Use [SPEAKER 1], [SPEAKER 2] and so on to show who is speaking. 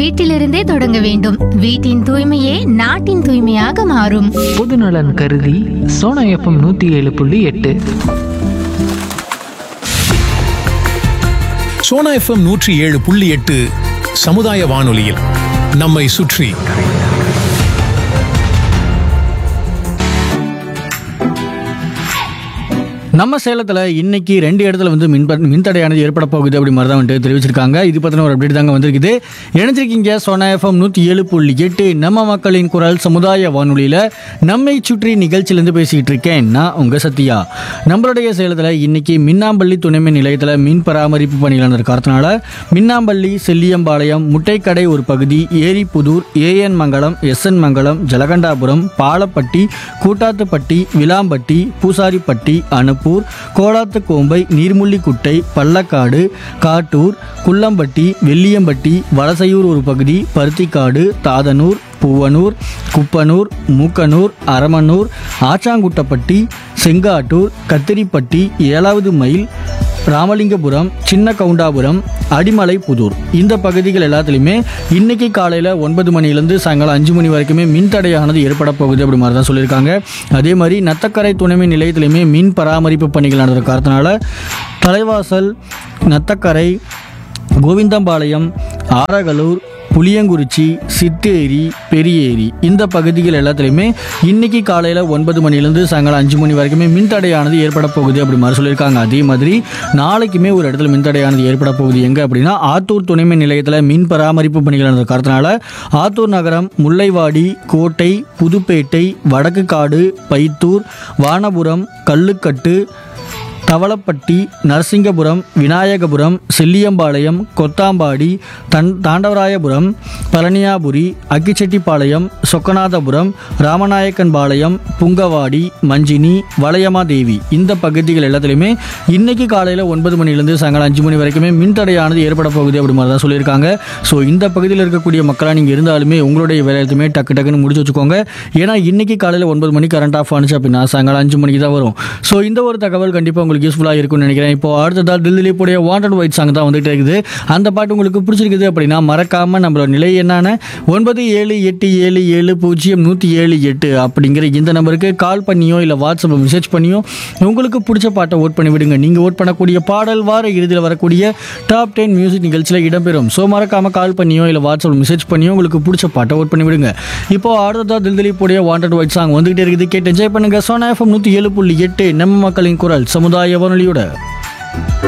[SPEAKER 1] வீட்டிலிருந்தே தொடங்க வேண்டும் வீட்டின் தூய்மையே நாட்டின் தூய்மையாக மாறும்
[SPEAKER 2] பொதுநலன் கருதி சோனா எஃப்எம் நூற்றி ஏழு புள்ளி எட்டு
[SPEAKER 3] சோனா எஃப்எம் நூற்றி ஏழு புள்ளி எட்டு சமுதாய வானொலியில் நம்மை சுற்றி
[SPEAKER 4] நம்ம சேலத்தில் இன்னைக்கு ரெண்டு இடத்துல வந்து மின் மின்தடையானது ஏற்பட போகுது அப்படி மாதிரி தான் வந்துட்டு தெரிவிச்சிருக்காங்க இது பற்றின ஒரு அப்டேட் தாங்க வந்திருக்குது இணைஞ்சிருக்கீங்க சோனா எஃப்எம் நூற்றி ஏழு புள்ளி எட்டு நம்ம மக்களின் குரல் சமுதாய வானொலியில் நம்மை சுற்றி நிகழ்ச்சியிலேருந்து பேசிக்கிட்டு இருக்கேன் நான் உங்கள் சத்யா நம்மளுடைய சேலத்தில் இன்னைக்கு மின்னாம்பள்ளி துணைமின் நிலையத்தில் மின் பராமரிப்பு பணிகள் நடந்த காரணத்தினால மின்னாம்பள்ளி செல்லியம்பாளையம் முட்டைக்கடை ஒரு பகுதி ஏரிப்புதூர் ஏஎன் மங்கலம் எஸ்என் மங்கலம் ஜலகண்டாபுரம் பாலப்பட்டி கூட்டாத்துப்பட்டி விளாம்பட்டி பூசாரிப்பட்டி அனுப்பூர் கோலாத்துக்கோம்பை நீர்முள்ளிக்குட்டை பள்ளக்காடு காட்டூர் குள்ளம்பட்டி வெள்ளியம்பட்டி வலசையூர் ஒரு பகுதி பருத்திக்காடு தாதனூர் பூவனூர் குப்பனூர் மூக்கனூர் அரமனூர் ஆச்சாங்குட்டப்பட்டி செங்காட்டூர் கத்திரிப்பட்டி ஏழாவது மைல் ராமலிங்கபுரம் சின்ன கவுண்டாபுரம் அடிமலை புதூர் இந்த பகுதிகள் எல்லாத்துலேயுமே இன்னைக்கு காலையில் ஒன்பது மணிலேருந்து சாயங்காலம் அஞ்சு மணி வரைக்குமே மின் தடையானது ஏற்பட போகுது அப்படி மாதிரி தான் சொல்லியிருக்காங்க அதே மாதிரி நத்தக்கரை துணைமின் நிலையத்திலையுமே மின் பராமரிப்பு பணிகள் நடந்த காரணத்தினால தலைவாசல் நத்தக்கரை கோவிந்தம்பாளையம் ஆரகலூர் புளியங்குறிச்சி சித்தேரி பெரியேரி இந்த பகுதிகள் எல்லாத்துலேயுமே இன்னைக்கு காலையில் ஒன்பது மணிலேருந்து சாயங்காலம் அஞ்சு மணி வரைக்குமே மின்தடையானது ஏற்பட போகுது அப்படி மாதிரி சொல்லியிருக்காங்க அதே மாதிரி நாளைக்குமே ஒரு இடத்துல மின்தடையானது ஏற்பட போகுது எங்கே அப்படின்னா ஆத்தூர் துணைமின் நிலையத்தில் மின் பராமரிப்பு பணிகள் நடந்த காரணத்தினால ஆத்தூர் நகரம் முல்லைவாடி கோட்டை புதுப்பேட்டை வடக்கு காடு பைத்தூர் வானபுரம் கல்லுக்கட்டு தவளப்பட்டி நரசிங்கபுரம் விநாயகபுரம் செல்லியம்பாளையம் கொத்தாம்பாடி தன் தாண்டவராயபுரம் பழனியாபுரி அக்கிச்செட்டிப்பாளையம் சொக்கநாதபுரம் ராமநாயக்கன்பாளையம் புங்கவாடி மஞ்சினி வளையமாதேவி இந்த பகுதிகள் எல்லாத்துலேயுமே இன்னைக்கு காலையில் ஒன்பது மணிலேருந்து சாயங்காலம் அஞ்சு மணி வரைக்குமே மின்தடையானது ஏற்பட போகுது அப்படி மாதிரி தான் சொல்லியிருக்காங்க ஸோ இந்த பகுதியில் இருக்கக்கூடிய மக்களாக நீங்கள் இருந்தாலுமே உங்களுடைய வேலையத்துமே டக்கு டக்குன்னு முடிச்சு வச்சுக்கோங்க ஏன்னா இன்னைக்கு காலையில் ஒன்பது மணிக்கு கரண்ட் ஆஃப் ஆனிச்சு அப்படின்னா சாயங்காலம் அஞ்சு மணிக்கு தான் வரும் ஸோ இந்த ஒரு தகவல் கண்டிப்பாக உங்களுக்கு யூஸ்ஃபுல்லாக இருக்கும்னு நினைக்கிறேன் இப்போ அடுத்ததாக தில்லியிலே போடைய வாண்டட் ஒயிட் சாங் தான் வந்துட்டு இருக்குது அந்த பாட்டு உங்களுக்கு பிடிச்சிருக்குது அப்படின்னா மறக்காமல் நம்மளோட நிலை என்னன்னு ஒன்பது ஏழு எட்டு ஏழு ஏழு பூஜ்ஜியம் நூற்றி ஏழு எட்டு அப்படிங்கிற இந்த நம்பருக்கு கால் பண்ணியோ இல்லை வாட்ஸ்அப்பில் மெசேஜ் பண்ணியோ உங்களுக்கு பிடிச்ச பாட்டை ஓட் பண்ணி விடுங்க நீங்கள் ஓட் பண்ணக்கூடிய பாடல் வார இறுதியில் வரக்கூடிய டாப் டென் மியூசிக் நிகழ்ச்சியில் இடம்பெறும் ஸோ மறக்காமல் கால் பண்ணியோ இல்லை வாட்ஸ்அப்பில் மெசேஜ் பண்ணியோ உங்களுக்கு பிடிச்ச பாட்டை ஓட் பண்ணி விடுங்க இப்போ அடுத்ததாக தில் திலீப்புடைய வாண்டட் ஒயிட் சாங் வந்துகிட்டே இருக்குது கேட்டு என்ஜாய் பண்ணுங்க சோனா எஃப்எம் நூற்றி ஏழு புள்ளி எட்டு நம்ம மக்களின் குரல் சமுதாய வானொலியோட